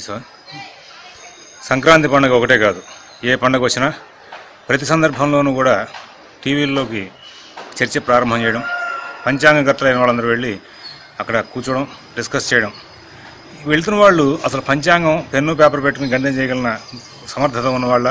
తెలుసా సంక్రాంతి పండుగ ఒకటే కాదు ఏ పండుగ వచ్చినా ప్రతి సందర్భంలోనూ కూడా టీవీల్లోకి చర్చ ప్రారంభం చేయడం పంచాంగకర్తలైన వాళ్ళందరూ వెళ్ళి అక్కడ కూర్చోవడం డిస్కస్ చేయడం వెళ్తున్న వాళ్ళు అసలు పంచాంగం పెన్ను పేపర్ పెట్టుకుని గణితం చేయగలిగిన సమర్థత ఉన్న వాళ్ళ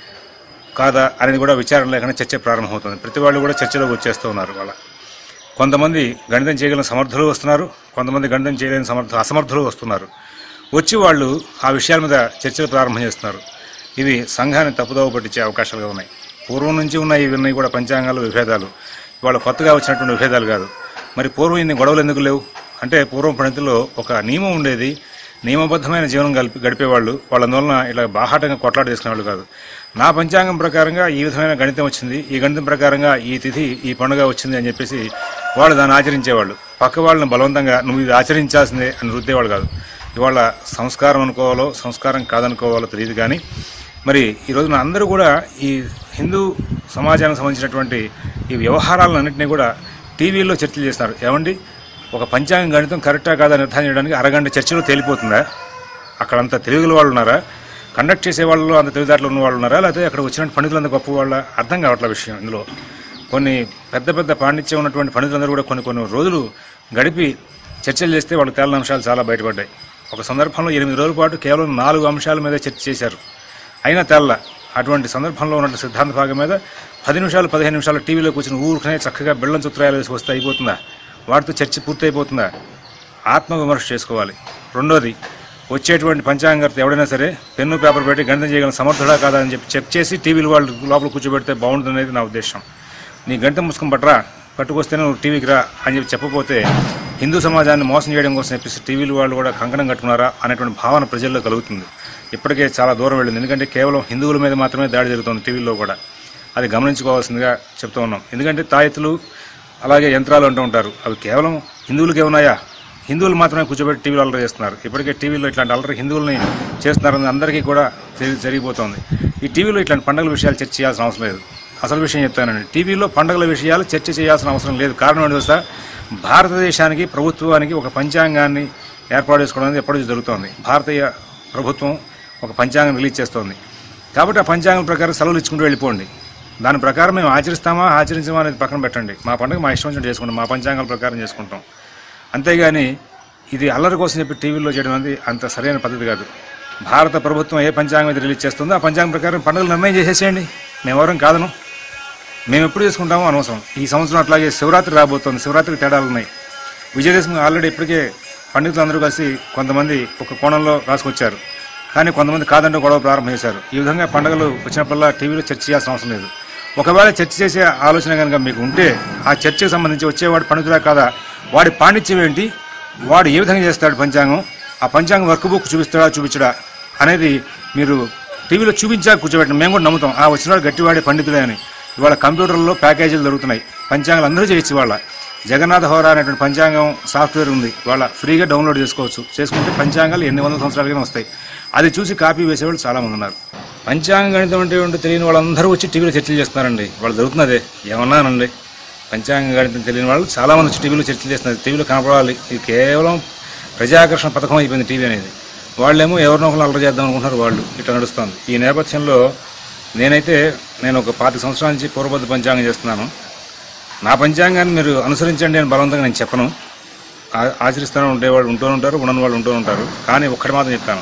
కాదా అనేది కూడా విచారణ లేకుండా చర్చ ప్రారంభమవుతుంది ప్రతి వాళ్ళు కూడా చర్చలోకి వచ్చేస్తూ ఉన్నారు వాళ్ళ కొంతమంది గణితం చేయగలిగిన సమర్థులు వస్తున్నారు కొంతమంది గణితం చేయలేని సమర్థ అసమర్థులు వస్తున్నారు వచ్చి వాళ్ళు ఆ విషయాల మీద చర్చలు ప్రారంభం చేస్తున్నారు ఇవి సంఘాన్ని తప్పుదోవ పట్టించే అవకాశాలుగా ఉన్నాయి పూర్వం నుంచి ఉన్న ఇవన్నీ కూడా పంచాంగాలు విభేదాలు ఇవాళ కొత్తగా వచ్చినటువంటి విభేదాలు కాదు మరి పూర్వం ఇన్ని గొడవలు ఎందుకు లేవు అంటే పూర్వం పండితుల్లో ఒక నియమం ఉండేది నియమబద్ధమైన జీవనం గడిపి గడిపేవాళ్ళు వాళ్ళందువలన ఇలా బాహాటంగా కొట్లాట చేసుకునేవాళ్ళు కాదు నా పంచాంగం ప్రకారంగా ఈ విధమైన గణితం వచ్చింది ఈ గణితం ప్రకారంగా ఈ తిథి ఈ పండుగ వచ్చింది అని చెప్పేసి వాళ్ళు దాన్ని ఆచరించేవాళ్ళు పక్క వాళ్ళని బలవంతంగా నువ్వు ఇది ఆచరించాల్సిందే అని రుద్దేవాళ్ళు కాదు ఇవాళ సంస్కారం అనుకోవాలో సంస్కారం కాదనుకోవాలో తెలియదు కానీ మరి ఈ రోజున అందరూ కూడా ఈ హిందూ సమాజానికి సంబంధించినటువంటి ఈ వ్యవహారాలన్నింటినీ కూడా టీవీలో చర్చలు చేస్తున్నారు ఏమండి ఒక పంచాంగం గణితం కరెక్టా కాదా నిర్ధారణ చేయడానికి అరగంట చర్చలో తేలిపోతుందా అక్కడంత తెలుగుల వాళ్ళు ఉన్నారా కండక్ట్ చేసే వాళ్ళు అంత తెలివిదారులు ఉన్న వాళ్ళు ఉన్నారా లేకపోతే అక్కడ వచ్చిన పండితులు అంత గొప్ప వాళ్ళ అర్థం కావట్ల విషయం ఇందులో కొన్ని పెద్ద పెద్ద పాండిత్యం ఉన్నటువంటి పండితులందరూ కూడా కొన్ని కొన్ని రోజులు గడిపి చర్చలు చేస్తే వాళ్ళకి తేలిన అంశాలు చాలా బయటపడ్డాయి ఒక సందర్భంలో ఎనిమిది రోజుల పాటు కేవలం నాలుగు అంశాల మీద చర్చ చేశారు అయినా తెల్ల అటువంటి సందర్భంలో ఉన్న సిద్ధాంత భాగం మీద పది నిమిషాలు పదిహేను నిమిషాలు టీవీలో కూర్చుని ఊరుకునే చక్కగా బెల్లం చిత్రాలు వేసి వస్తే అయిపోతుందా వాటితో చర్చ పూర్తి అయిపోతుందా ఆత్మవిమర్శ చేసుకోవాలి రెండోది వచ్చేటువంటి పంచాంగర్త ఎవడైనా సరే పెన్ను పేపర్ పెట్టి గణితం చేయగల సమర్థుడా కాదా అని చెప్పి చెక్ చేసి టీవీలు వాళ్ళు లోపల కూర్చోబెడితే బాగుంటుంది అనేది నా ఉద్దేశం నీ గణితం పుస్తకం పట్టరా పట్టుకొస్తేనే నువ్వు టీవీకి రా అని చెప్పి చెప్పకపోతే హిందూ సమాజాన్ని మోసం చేయడం కోసం చెప్పేసి టీవీలు వాళ్ళు కూడా కంకణం కట్టుకున్నారా అనేటువంటి భావన ప్రజల్లో కలుగుతుంది ఇప్పటికే చాలా దూరం వెళ్ళింది ఎందుకంటే కేవలం హిందువుల మీద మాత్రమే దాడి జరుగుతుంది టీవీల్లో కూడా అది గమనించుకోవాల్సిందిగా చెప్తూ ఉన్నాం ఎందుకంటే తాయెత్తులు అలాగే యంత్రాలు అంటూ ఉంటారు అవి కేవలం హిందువులకి ఏమున్నాయా హిందువులు మాత్రమే కూర్చోబెట్టి టీవీలో అల్లరి చేస్తున్నారు ఇప్పటికే టీవీలో ఇట్లాంటి అల్లరి హిందువుల్ని చేస్తున్నారని అందరికీ కూడా తెలి- జరిగిపోతుంది ఈ టీవీలో ఇట్లాంటి పండుగల విషయాలు చర్చ చేయాల్సిన అవసరం లేదు అసలు విషయం చెప్తానండి టీవీలో పండుగల విషయాలు చర్చ చేయాల్సిన అవసరం లేదు కారణం ఏంటి తెలుసా భారతదేశానికి ప్రభుత్వానికి ఒక పంచాంగాన్ని ఏర్పాటు చేసుకోవడం అనేది ఎప్పటి నుంచి జరుగుతోంది భారతీయ ప్రభుత్వం ఒక పంచాంగం రిలీజ్ చేస్తోంది కాబట్టి ఆ పంచాంగం ప్రకారం సెలవులు ఇచ్చుకుంటూ వెళ్ళిపోండి దాని ప్రకారం మేము ఆచరిస్తామా ఆచరించమా అనేది పక్కన పెట్టండి మా పండుగ మా ఇష్టం వచ్చినట్టు చేసుకుంటాం మా పంచాంగాల ప్రకారం చేసుకుంటాం అంతేగాని ఇది అల్లరి కోసం చెప్పి టీవీలో చేయడం అనేది అంత సరైన పద్ధతి కాదు భారత ప్రభుత్వం ఏ పంచాంగం అయితే రిలీజ్ చేస్తుందో ఆ పంచాంగం ప్రకారం పండుగలు నిర్ణయం చేసేసేయండి మేమెవరం కాదను మేము ఎప్పుడు చేసుకుంటామో అనవసరం ఈ సంవత్సరం అట్లాగే శివరాత్రి రాబోతోంది శివరాత్రికి తేడాలు ఉన్నాయి విజయదశమి ఆల్రెడీ ఇప్పటికే పండితులు అందరూ కలిసి కొంతమంది ఒక కోణంలో రాసుకొచ్చారు కానీ కొంతమంది కాదంటూ గొడవ ప్రారంభం చేశారు ఈ విధంగా పండుగలు వచ్చినప్పుడల్లా టీవీలో చర్చ చేయాల్సిన అవసరం లేదు ఒకవేళ చర్చ చేసే ఆలోచన కనుక మీకు ఉంటే ఆ చర్చకు సంబంధించి వచ్చేవాడు పండితుడా కాదా వాడి పాండిత్యం ఏంటి వాడు ఏ విధంగా చేస్తాడు పంచాంగం ఆ పంచాంగం వర్క్ బుక్ చూపిస్తాడా చూపించడా అనేది మీరు టీవీలో చూపించాక కూర్చోబెట్టండి మేము కూడా నమ్ముతాం ఆ వచ్చినవాడు గట్టివాడే పండితుడే అని ఇవాళ కంప్యూటర్లో ప్యాకేజీలు దొరుకుతున్నాయి పంచాంగాలు అందరూ చేయొచ్చు ఇవాళ జగన్నాథ హోరా అనేటువంటి పంచాంగం సాఫ్ట్వేర్ ఉంది వాళ్ళ ఫ్రీగా డౌన్లోడ్ చేసుకోవచ్చు చేసుకుంటే పంచాంగాలు ఎన్ని వందల సంవత్సరాలకైనా వస్తాయి అది చూసి కాపీ వేసేవాళ్ళు చాలా మంది ఉన్నారు పంచాంగ గణితం అంటే ఏంటో తెలియని వాళ్ళందరూ వచ్చి టీవీలో చర్చలు చేస్తున్నారండి వాళ్ళు జరుగుతున్నదే ఏమన్నానండి పంచాంగ గణితం తెలియని వాళ్ళు చాలా మంది వచ్చి టీవీలో చర్చలు చేస్తున్నారు టీవీలో కనపడాలి ఇది కేవలం ప్రజాకర్షణ పథకం అయిపోయింది టీవీ అనేది వాళ్ళేమో ఎవరినో ఒకరు అల్లరి చేద్దాం అనుకుంటున్నారు వాళ్ళు ఇట్లా నడుస్తుంది ఈ నేపథ్యంలో నేనైతే నేను ఒక పాతిక సంవత్సరాల నుంచి పూర్వబద్ధ పంచాంగం చేస్తున్నాను నా పంచాంగాన్ని మీరు అనుసరించండి అని బలవంతంగా నేను చెప్పను ఆ- ఆచరిస్తూనే ఉండేవాళ్ళు ఉంటూ ఉంటారు ఉండని వాళ్ళు ఉంటూ ఉంటారు కానీ ఒక్కటి మాత్రం చెప్తాను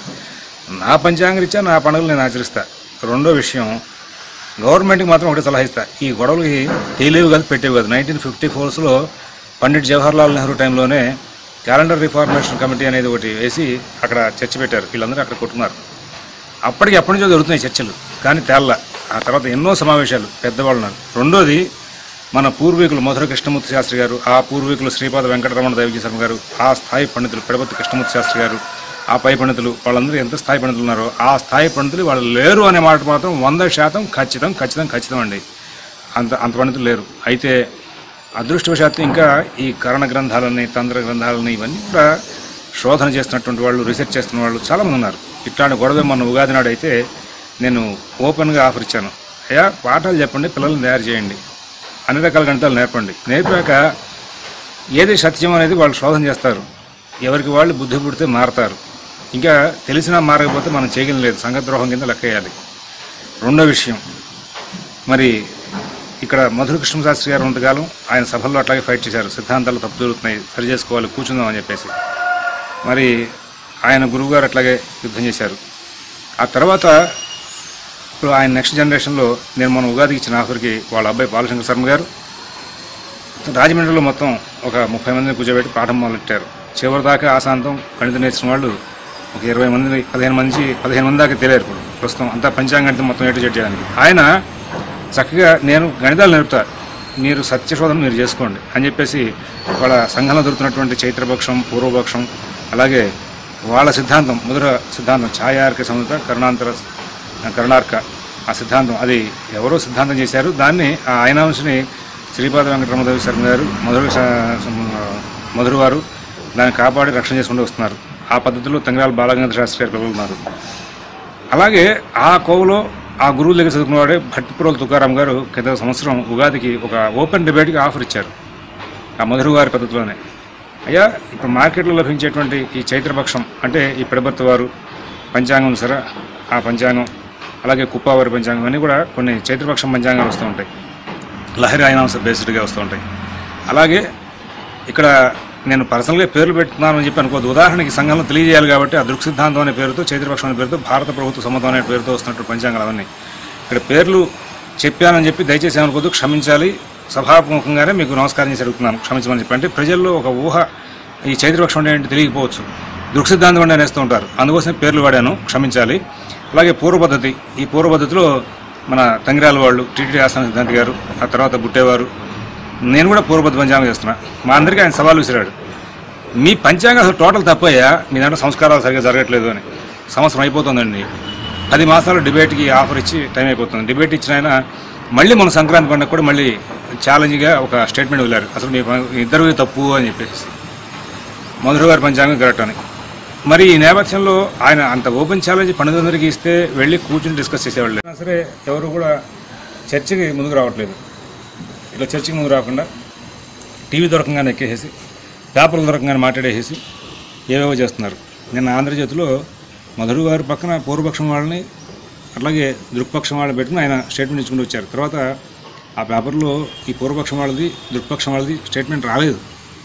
నా పంచాంగం రీత్యా నా పండుగలు నేను ఆచరిస్తా రెండో విషయం గవర్నమెంట్కి మాత్రం ఒకటి సలహా ఇస్తా ఈ గొడవలకి తేలేవు కాదు పెట్టేవి కాదు నైన్టీన్ ఫిఫ్టీ ఫోర్స్లో పండిట్ జవహర్లాల్ నెహ్రూ టైంలోనే క్యాలెండర్ రిఫార్మేషన్ కమిటీ అనేది ఒకటి వేసి అక్కడ చర్చ పెట్టారు వీళ్ళందరూ అక్కడ కొట్టుకున్నారు అప్పటికి ఎప్పటి నుంచో జరుగుతున్నాయి చర్చలు కానీ తేళ్ళ ఆ తర్వాత ఎన్నో సమావేశాలు పెద్దవాళ్ళు ఉన్నారు రెండోది మన పూర్వీకులు మధుర కృష్ణమూర్తి శాస్త్రి గారు ఆ పూర్వీకులు శ్రీపాద వెంకటరమణ దైవజీ శర్మ గారు ఆ స్థాయి పండితులు పెడబత్తి కృష్ణమూర్తి శాస్త్రి గారు ఆ పై పండితులు వాళ్ళందరూ ఎంత స్థాయి పండితులు ఉన్నారో ఆ స్థాయి పండితులు వాళ్ళు లేరు అనే మాట మాత్రం వంద శాతం ఖచ్చితం ఖచ్చితం ఖచ్చితం అండి అంత అంత పండితులు లేరు అయితే అదృష్టవశాత్తు ఇంకా ఈ కరణ గ్రంథాలని తంత్ర గ్రంథాలని ఇవన్నీ కూడా శోధన చేస్తున్నటువంటి వాళ్ళు రీసెర్చ్ చేస్తున్న వాళ్ళు చాలామంది ఉన్నారు ఇట్లాంటి గొడవ మొన్న ఉగాది నాడు అయితే నేను ఓపెన్గా ఆఫర్ ఇచ్చాను అయ్యా పాఠాలు చెప్పండి పిల్లల్ని తయారు చేయండి అన్ని రకాల గణితాలు నేర్పండి నేర్పాక ఏది సత్యం అనేది వాళ్ళు శోధన చేస్తారు ఎవరికి వాళ్ళు బుద్ధి పుడితే మారతారు ఇంకా తెలిసినా మారకపోతే మనం చేయగలం లేదు సంఘద్రోహం కింద లెక్కేయాలి రెండో విషయం మరి ఇక్కడ మధుర కృష్ణశాస్త్రి గారు ఉన్నంతకాలం ఆయన సభల్లో అట్లాగే ఫైట్ చేశారు సిద్ధాంతాలు తప్పు జరుగుతున్నాయి సరి చేసుకోవాలి కూర్చుందాం అని చెప్పేసి మరి ఆయన గురువుగారు అట్లాగే యుద్ధం చేశారు ఆ తర్వాత ఇప్పుడు ఆయన నెక్స్ట్ జనరేషన్లో నేను మన ఉగాదికి ఇచ్చిన ఆఫర్కి వాళ్ళ అబ్బాయి బాలశంకర్ శర్మ గారు రాజమండ్రిలో మొత్తం ఒక ముప్పై మందిని కూర్చోబెట్టి పాఠం మొదలెట్టారు చివరి దాకా ఆశాంతం గణితం నేర్చిన వాళ్ళు ఒక ఇరవై మంది పదిహేను మంది పదిహేను మంది దాకా తెలియరు ఇప్పుడు ప్రస్తుతం అంతా పంచాంగణితం మొత్తం ఏటు చెట్టు చేయడానికి ఆయన చక్కగా నేను గణితాలు నేర్పుతా మీరు సత్యశోధన మీరు చేసుకోండి అని చెప్పేసి వాళ్ళ సంఘంలో దొరుకుతున్నటువంటి చైత్రపక్షం పూర్వపక్షం అలాగే వాళ్ళ సిద్ధాంతం ముదుర సిద్ధాంతం ఛాయార్క సంహిత కరుణాంతర కరుణార్క ఆ సిద్ధాంతం అది ఎవరో సిద్ధాంతం చేశారు దాన్ని ఆ ఆయనాంశని శ్రీపాద వెంకటరమదేవి శర్మ గారు మధుర మధుర వారు దాన్ని కాపాడి రక్షణ చేసుకుంటూ వస్తున్నారు ఆ పద్ధతిలో తంగరాల బాలగంగాధర శాస్త్రి గారు పిలువన్నారు అలాగే ఆ కోవలో ఆ గురువు దగ్గర చదువుకున్నవాడే భట్టిపురోలు తుకారాం గారు గత సంవత్సరం ఉగాదికి ఒక ఓపెన్ డిబేట్కి ఆఫర్ ఇచ్చారు ఆ మధుర గారి పద్ధతిలోనే అయ్యా ఇప్పుడు మార్కెట్లో లభించేటువంటి ఈ చైత్రపక్షం అంటే ఈ పిడబర్త వారు పంచాంగం సరే ఆ పంచాంగం అలాగే కుప్పావారి పంచాంగం అన్నీ కూడా కొన్ని చైత్రపక్షం పంచాంగాలు వస్తూ ఉంటాయి లహరి అయినాంశ బేస్డ్గా వస్తూ ఉంటాయి అలాగే ఇక్కడ నేను పర్సనల్గా పేర్లు పెడుతున్నానని చెప్పి అనుకోవద్దు ఉదాహరణకి సంఘంలో తెలియజేయాలి కాబట్టి ఆ దృక్ సిద్ధాంతం అనే పేరుతో చైత్రపక్షం అనే పేరుతో భారత ప్రభుత్వ సమ్మతం అనే పేరుతో వస్తున్నట్టు పంచాంగాలు అవన్నీ ఇక్కడ పేర్లు చెప్పానని చెప్పి దయచేసి ఏమనుకోవద్దు క్షమించాలి సభాముఖంగానే మీకు నమస్కారం చేసి అడుగుతున్నాను క్షమించమని చెప్పి అంటే ప్రజల్లో ఒక ఊహ ఈ చైత్రపక్షం అంటే ఏంటి తెలియకపోవచ్చు దృక్ సిద్ధాంతం అంటే అనేస్తూ ఉంటారు అందుకోసం పేర్లు వాడాను క్షమించాలి అలాగే పూర్వ పద్ధతి ఈ పూర్వ పద్ధతిలో మన తంగిరాల వాళ్ళు టీటీడీ ఆస్థాన సిద్ధాంతి గారు ఆ తర్వాత బుట్టేవారు నేను కూడా పూర్వపద్ధ పంచాంగం చేస్తున్నా మా అందరికీ ఆయన సవాల్ విసిరాడు మీ పంచాంగం అసలు టోటల్ తప్పయ్యా మీ దాంట్లో సంస్కారాలు సరిగ్గా జరగట్లేదు అని సంవత్సరం అయిపోతుందండి పది మాసాలు డిబేట్కి ఆఫర్ ఇచ్చి టైం అయిపోతుంది డిబేట్ ఇచ్చిన ఆయన మళ్ళీ మన సంక్రాంతి పండుగ కూడా మళ్ళీ ఛాలెంజ్గా ఒక స్టేట్మెంట్ వదిలారు అసలు మీ ప- ఇద్దరు తప్పు అని చెప్పేసి మధుర గారి పంచాంగం కరెక్ట్ అని మరి ఈ నేపథ్యంలో ఆయన అంత ఓపెన్ ఛాలెంజ్ పండుగందరికీ ఇస్తే వెళ్ళి కూర్చుని డిస్కస్ చేసేవాళ్ళు అయినా సరే ఎవరు కూడా చర్చకి ముందుకు రావట్లేదు ఇట్లా చర్చకి ముందు రాకుండా టీవీ దొరకంగానే ఎక్కేసేసి పేపర్లు దొరకంగానే మాట్లాడేసేసి ఏవేవో చేస్తున్నారు నిన్న ఆంధ్రజ్యోతిలో మధురు గారి పక్కన పూర్వపక్షం వాళ్ళని అట్లాగే దృక్పక్షం వాళ్ళని పెట్టుకుని ఆయన స్టేట్మెంట్ ఇచ్చుకుంటూ వచ్చారు తర్వాత ఆ పేపర్లో ఈ పూర్వపక్షం వాళ్ళది దృక్పక్షం వాళ్ళది స్టేట్మెంట్ రాలేదు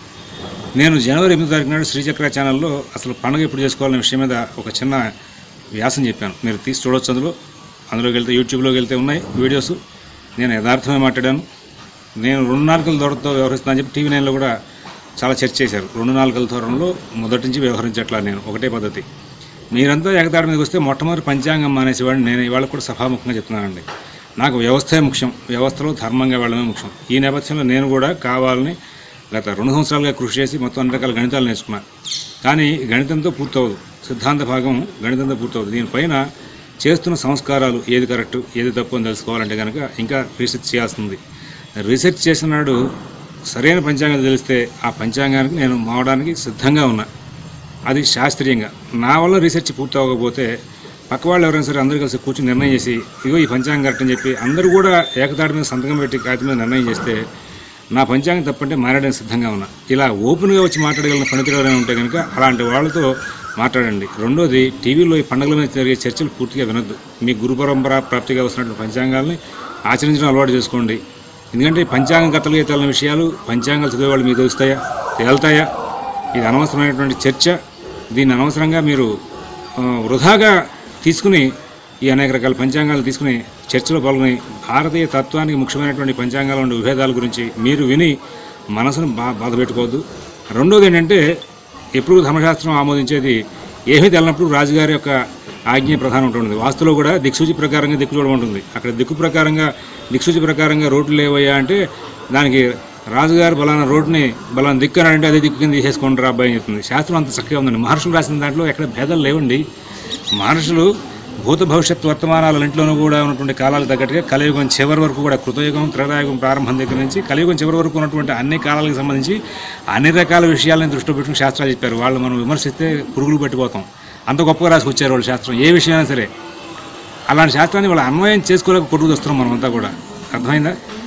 నేను జనవరి ఎనిమిది తారీఖు నాడు శ్రీచక్ర ఛానల్లో అసలు పండుగ ఎప్పుడు చేసుకోవాలనే విషయం మీద ఒక చిన్న వ్యాసం చెప్పాను మీరు తీసి చూడొచ్చు అందులో అందులోకి వెళ్తే యూట్యూబ్లోకి వెళ్తే ఉన్నాయి వీడియోస్ నేను యథార్థమే మాట్లాడాను నేను రెండు నాలుకల ధోరణితో వ్యవహరిస్తానని చెప్పి టీవీ నైన్లో కూడా చాలా చర్చ చేశారు రెండు నాలుకల ధోరణిలో మొదటి నుంచి వ్యవహరించట్లా నేను ఒకటే పద్ధతి మీరంతా ఎగతాడి మీదకి వస్తే మొట్టమొదటి పంచాంగం మానేసేవాడిని నేను ఇవాళ కూడా సభాముఖంగా చెప్తున్నానండి నాకు వ్యవస్థే ముఖ్యం వ్యవస్థలో ధర్మంగా వెళ్ళడమే ముఖ్యం ఈ నేపథ్యంలో నేను కూడా కావాలని గత రెండు సంవత్సరాలుగా కృషి చేసి మొత్తం అన్ని రకాల గణితాలు నేర్చుకున్నా కానీ గణితంతో పూర్తవదు సిద్ధాంత భాగం గణితంతో పూర్తవదు దీనిపైన చేస్తున్న సంస్కారాలు ఏది కరెక్ట్ ఏది తప్పు అని తెలుసుకోవాలంటే కనుక ఇంకా రీసెర్చ్ చేయాల్సింది రీసెర్చ్ చేసిన నాడు సరైన పంచాంగం తెలిస్తే ఆ పంచాంగానికి నేను మావడానికి సిద్ధంగా ఉన్నా అది శాస్త్రీయంగా నా వల్ల రీసెర్చ్ పూర్తి అవ్వకపోతే పక్క వాళ్ళు ఎవరైనా సరే అందరూ కలిసి కూర్చొని నిర్ణయం చేసి ఇగో ఈ పంచాంగం కరెక్ట్ అని చెప్పి అందరూ కూడా ఏకతాటి మీద సంతకం పెట్టి కాగితం మీద నిర్ణయం చేస్తే నా పంచాంగం తప్పంటే మారడానికి సిద్ధంగా ఉన్నా ఇలా ఓపెన్గా వచ్చి మాట్లాడగలిగిన పండితులు ఎవరైనా ఉంటే కనుక అలాంటి వాళ్ళతో మాట్లాడండి రెండోది టీవీలో ఈ పండుగల మీద జరిగే చర్చలు పూర్తిగా వినొద్దు మీ గురు పరంపర ప్రాప్తిగా వస్తున్నటువంటి పంచాంగాల్ని ఆచరించడం అలవాటు చేసుకోండి ఎందుకంటే ఈ పంచాంగం కథలుగా తేలిన విషయాలు పంచాంగాలు చదివే వాళ్ళు మీకు తెలుస్తాయా తేలుతాయా ఇది అనవసరమైనటువంటి చర్చ దీన్ని అనవసరంగా మీరు ఆ, వృధాగా తీసుకుని ఈ అనేక రకాల పంచాంగాలు తీసుకుని చర్చలో పాల్గొని భారతీయ తత్వానికి ముఖ్యమైనటువంటి పంచాంగాల ఉండే విభేదాల గురించి మీరు విని మనసును బా బాధ పెట్టుకోవద్దు రెండోది ఏంటంటే ఎప్పుడు ధర్మశాస్త్రం ఆమోదించేది ఏమీ తెలనప్పుడు రాజుగారి యొక్క ఆజ్ఞ ప్రధానం ఉంటుంది వాస్తులో కూడా దిక్సూచి ప్రకారంగా దిక్కు చూడడం ఉంటుంది అక్కడ దిక్కు ప్రకారంగా దిక్సూచి ప్రకారంగా రోడ్లు లేవయ్యా అంటే దానికి రాజుగారు బలానా రోడ్ని బలానా దిక్కు అని అంటే అదే దిక్కు కింద తీసేసుకోండి రా అబ్బాయి అని చెప్తుంది శాస్త్రం అంత చక్కగా ఉందండి మహర్షులు రాసిన దాంట్లో ఎక్కడ భేదాలు లేవండి మహర్షులు భూత భవిష్యత్ వర్తమానాలన్నింటిలోనూ కూడా ఉన్నటువంటి కాలాలకు తగ్గట్టుగా కలియుగం చివరి వరకు కూడా కృతయుగం త్రేతాయుగం ప్రారంభం దగ్గర నుంచి కలియుగం చివరి వరకు ఉన్నటువంటి అన్ని కాలాలకు సంబంధించి అన్ని రకాల విషయాలను దృష్టిలో పెట్టుకుని శాస్త్రాలు చెప్పారు వాళ్ళు మనం విమర్శిస్తే పురుగులు పట్టిపోతాం అంత గొప్పగా రాసుకొచ్చారు వాళ్ళు శాస్త్రం ఏ విషయమైనా సరే అలాంటి శాస్త్రాన్ని వాళ్ళు అన్వయం చేసుకోలేక కొట్టుకు వస్తున్నాం మనం అంతా కూడా అర్థమైందా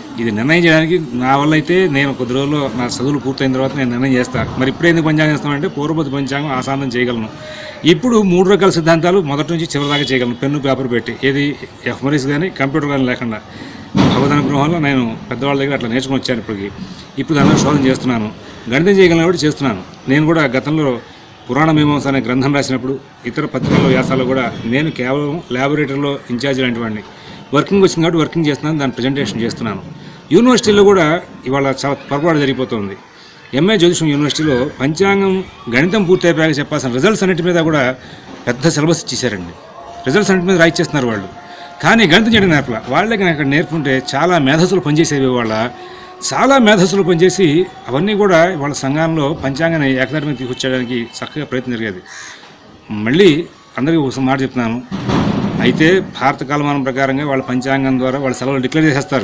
ఇది నిర్ణయం చేయడానికి నా వల్ల అయితే నేను కొద్ది రోజుల్లో నా చదువులు పూర్తయిన తర్వాత నేను నిర్ణయం చేస్తాను మరి ఇప్పుడు ఎందుకు పంచాంగం చేస్తామంటే పూర్వపతి పంచాంగం ఆసాంతం చేయగలను ఇప్పుడు మూడు రకాల సిద్ధాంతాలు మొదటి నుంచి చివరి దాకా చేయగలను పెన్ను పేపర్ పెట్టి ఏది ఎఫ్మరీస్ కానీ కంప్యూటర్ కానీ లేకుండా భగవద్ గృహంలో నేను పెద్దవాళ్ళ దగ్గర అట్లా నేర్చుకుని వచ్చాను ఇప్పటికి ఇప్పుడు దాని మీద శోధన చేస్తున్నాను గణితం చేయగలను కాబట్టి చేస్తున్నాను నేను కూడా గతంలో పురాణ మీమాంస అనే గ్రంథం రాసినప్పుడు ఇతర పత్రికల్లో వ్యాసాలు కూడా నేను కేవలం ల్యాబొరేటరీలో ఇన్ఛార్జ్ లాంటి వాడిని వర్కింగ్ వచ్చింది కాబట్టి వర్కింగ్ చేస్తున్నాను దాని ప్రజెంటేషన్ చేస్తున్నాను యూనివర్సిటీలో కూడా ఇవాళ చాలా పొరపాటు జరిగిపోతుంది ఎంఏ జ్యోతిషం యూనివర్సిటీలో పంచాంగం గణితం పూర్తి అయిపోయాక చెప్పాల్సిన రిజల్ట్స్ అన్నిటి మీద కూడా పెద్ద సిలబస్ ఇచ్చేసారండి రిజల్ట్స్ అన్నిటి మీద రాయి చేస్తున్నారు వాళ్ళు కానీ గణితం చేయడం నేర్పల వాళ్ళకి నేను అక్కడ నేర్పుంటే చాలా మేధస్సులు పనిచేసేవి వాళ్ళ చాలా మేధస్సులు పనిచేసి అవన్నీ కూడా వాళ్ళ సంఘంలో పంచాంగాన్ని ఏకదాటి తీసుకొచ్చేయడానికి చక్కగా ప్రయత్నం జరిగేది మళ్ళీ అందరికీ ఒక మాట చెప్తున్నాను అయితే భారత కాలమానం ప్రకారంగా వాళ్ళ పంచాంగం ద్వారా వాళ్ళ సెలవులు డిక్లేర్ చేసేస్తారు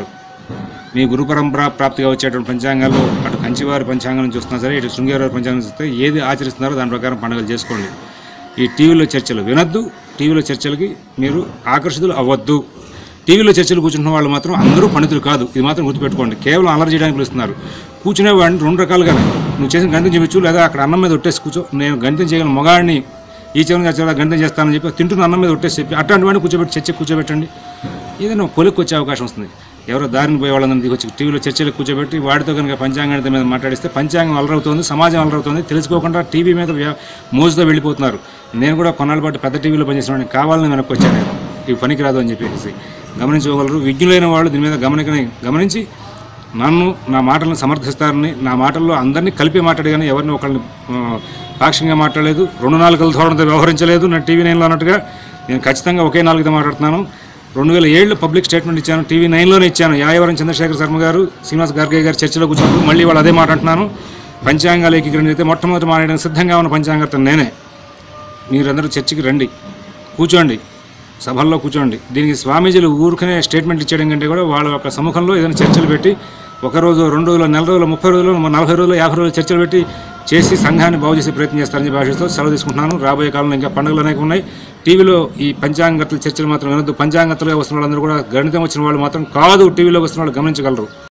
మీ గురు పరంపర ప్రాప్తిగా వచ్చేటువంటి పంచాంగాలు అటు కంచివారి పంచాంగం నుంచి వస్తున్నా సరే ఇటు శృంగేరి పంచాంగం నుంచి వస్తే ఏది ఆచరిస్తున్నారో దాని ప్రకారం పండుగలు చేసుకోండి ఈ టీవీలో చర్చలు వినొద్దు టీవీలో చర్చలకి మీరు ఆకర్షితులు అవ్వద్దు టీవీలో చర్చలు కూర్చుంటున్న వాళ్ళు మాత్రం అందరూ పండితులు కాదు ఇది మాత్రం గుర్తుపెట్టుకోండి కేవలం అలర్ చేయడానికి పిలుస్తున్నారు కూర్చునేవాడిని రెండు రకాలుగా నువ్వు చేసిన గణితం చెప్పచ్చు లేదా అక్కడ అన్నం మీద ఒట్టేసి కూర్చో నేను గణితం చేయగలను మగాడిని ఈ చివరి చివరి గణితం చేస్తానని చెప్పి తింటున్న అన్నం మీద ఒట్టేసి చెప్పి అట్లాంటి వాడిని కూర్చోబెట్టి చర్చ కూర్చోబెట్టండి ఏదైనా కొలిక్కి వచ్చే అవకాశం వస్తుంది ఎవరో దారిని పోయే వాళ్ళని దిగొచ్చి టీవీలో చర్చలు కూర్చోబెట్టి వాడితో కనుక పంచాంగం మీద మాట్లాడిస్తే పంచాంగం అలరవుతుంది సమాజం అలరవుతుంది తెలుసుకోకుండా టీవీ మీద వ్యా- మోజుతో వెళ్ళిపోతున్నారు నేను కూడా కొన్నాళ్ళ పాటు పెద్ద టీవీలో పనిచేసిన వాడిని కావాలని వెనక్కి వచ్చాను నేను ఇవి పనికిరాదు అని చెప్పేసి గమనించుకోగలరు విజ్ఞులైన వాళ్ళు దీని మీద గమనికని గమనించి నన్ను నా మాటలను సమర్థిస్తారని నా మాటల్లో అందరినీ కలిపి మాట్లాడి కానీ ఎవరిని ఒకరిని ఆ, పాక్షికంగా మాట్లాడలేదు రెండు నాలుగుల ధోరణితో వ్యవహరించలేదు నా టీవీ నైన్లో అన్నట్టుగా నేను ఖచ్చితంగా ఒకే నాలుగుతో మాట్లాడుతున్నాను రెండు వేల ఏళ్ళు పబ్లిక్ స్టేట్మెంట్ ఇచ్చాను టీవీ నైన్లోనే ఇచ్చాను యాయవరం చంద్రశేఖర్ శర్మ గారు శ్రీనివాస్ గార్గే గారు చర్చలో కూర్చున్నప్పుడు మళ్ళీ వాళ్ళు అదే మాట అంటున్నాను పంచాంగాలు ఏకీకరణ అయితే మొట్టమొదటి మాట్లాడడానికి సిద్ధంగా ఉన్న పంచాంగర్త నేనే మీరందరూ చర్చికి రండి కూర్చోండి సభల్లో కూర్చోండి దీనికి స్వామీజీలు ఊరికనే స్టేట్మెంట్ ఇచ్చడం కంటే కూడా వాళ్ళ యొక్క సముఖంలో ఏదైనా చర్చలు పెట్టి ఒక రోజు రెండు రోజులు నెల రోజులు ముప్పై రోజులు నలభై రోజులు యాభై రోజులు చర్చలు పెట్టి చేసి సంఘాన్ని బాగు చేసే ప్రయత్నం చేస్తారని చెప్పి ఆశిస్తూ సెలవు తీసుకుంటున్నాను రాబోయే కాలంలో ఇంకా పండుగలు అనేక ఉన్నాయి టీవీలో ఈ పంచాంగతల చర్చలు మాత్రం వినొద్దు పంచాంగతలుగా వస్తున్న వాళ్ళందరూ కూడా గణితం వచ్చిన వాళ్ళు మాత్రం కాదు టీవీలో వస్తున్న వాళ్ళు గమనించగలరు